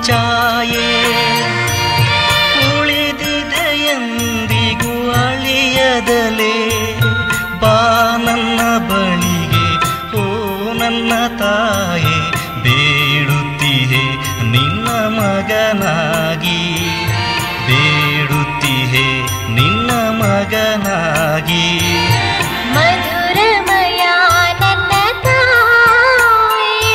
ಛಾಯೆ ಉಳಿದಿದೆ ಎಂದಿಗೂ ಅಳಿಯದಲೇ ಬಾ ನನ್ನ ಬಳಿಗೆ ಓ ನನ್ನ ತಾಯೆ ಬೇಡುತ್ತಿಹೆ ನಿನ್ನ ಮಗನಾಗಿ ಬೇಡುತ್ತಿಹೆ ನಿನ್ನ ಮಗನಾಗಿ ಮಧುರಮಯ ನನ್ನ ತಾಯೇ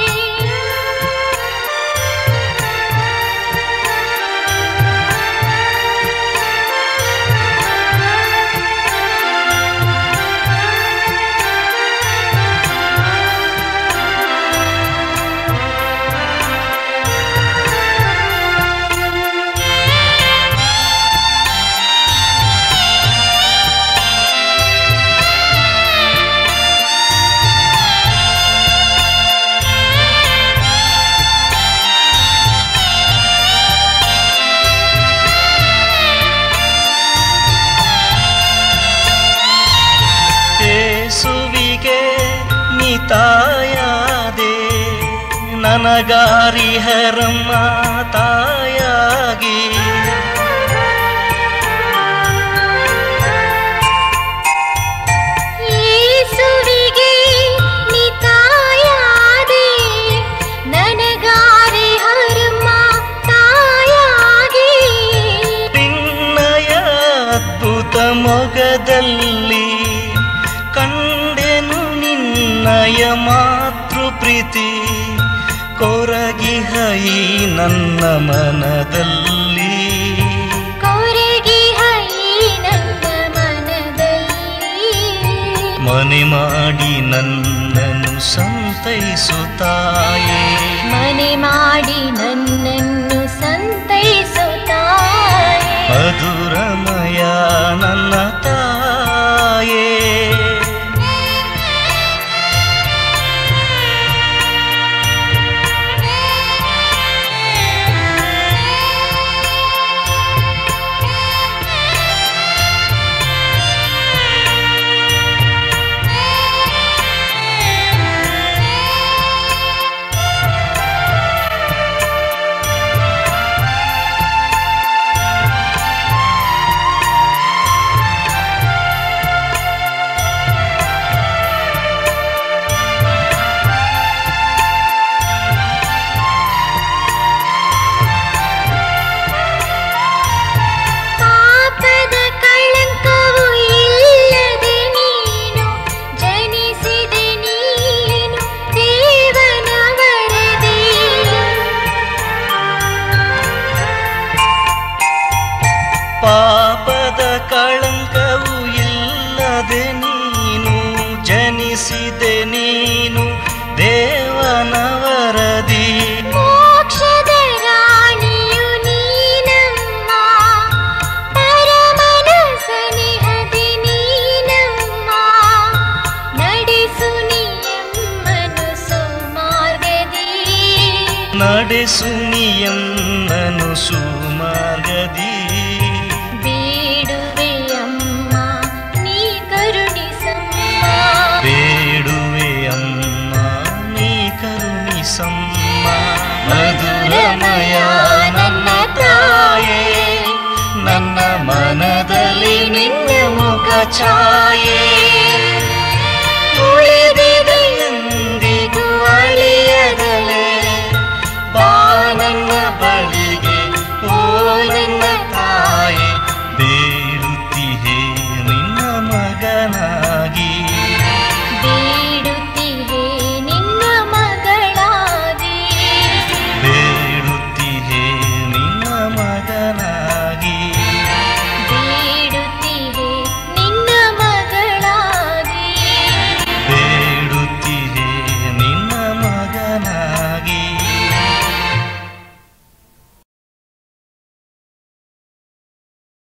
ಏಸುವಿಗೆ ನೀ ತಾಯಾದೆ ನನಗಾರಿಹರಮ್ಮ ತಾಯಾಗಿ ಯೇಸುವಿಗೆ ನೀ ತಾಯಾದೆ ನನಗಾರೆ ಹರಮ್ಮ ತಾಯಾಗಿ ನಿನ್ನಯ ಅದ್ಭುತ ಮೊಗದಲ್ಲಿ ಕಂಡೆನು ನಿನ್ನಯ ಮಾತೃ ಪ್ರೀತಿ ಕೊರಗಿಹೈ ನನ್ನ ಮನದಲ್ಲಿ ಕೊರಗಿ ಹೈ ನನ್ನ ಮನದಲ್ಲಿ ಮನೆ ಮಾಡಿ ನನ್ನನ್ನು ಸಂತೈಸುತ್ತಾಯೇ ಮನೆ ಮಾಡಿ ನನ್ನನ್ನು ಸಂತೈಸುತ್ತಾಯೆ ಮಧುರಮಯ ನನ್ನ ತಾಯೇ ಪಾಪದ ಕಳಂಕವು ಇಲ್ಲದೆ ನೀನು ಜನಿಸಿದೆ ನೀನು ದೇವನ ವರದಿ ಪಾಪದ ಕಳಂಕವು ಇಲ್ಲದೆ ನೀನು ಜನಿಸಿದೆ ನೀನು ದೇವನ ವರದಿ ಮೋಕ್ಷದ ರಾಣಿಯು ನೀನಮ್ಮ ಪರಮನ ಸನಿಹದಿ ನೀನಮ್ಮ ನಡೆಸು ನೀಯಮ್ಮನು ಸುಮಾರ್ಗದಿ ನಡೆಸು ನೀಯನ್ನನು ಸುಮಾರ್ಗದಿ ಬೇಡುವೆ ಅಮ್ಮ ನೀ ಕರುಣಿಸಮ್ಮ ಬೇಡುವೆ ಅಮ್ಮ ನೀ ಕರುಣಿಸಮ್ಮ ಮಧುರಮಯ ನನ್ನ ತಾಯೇ ನನ್ನ ಮನದಲ್ಲಿ ನಿನ್ನ ಮುಖ ಛಾಯೆ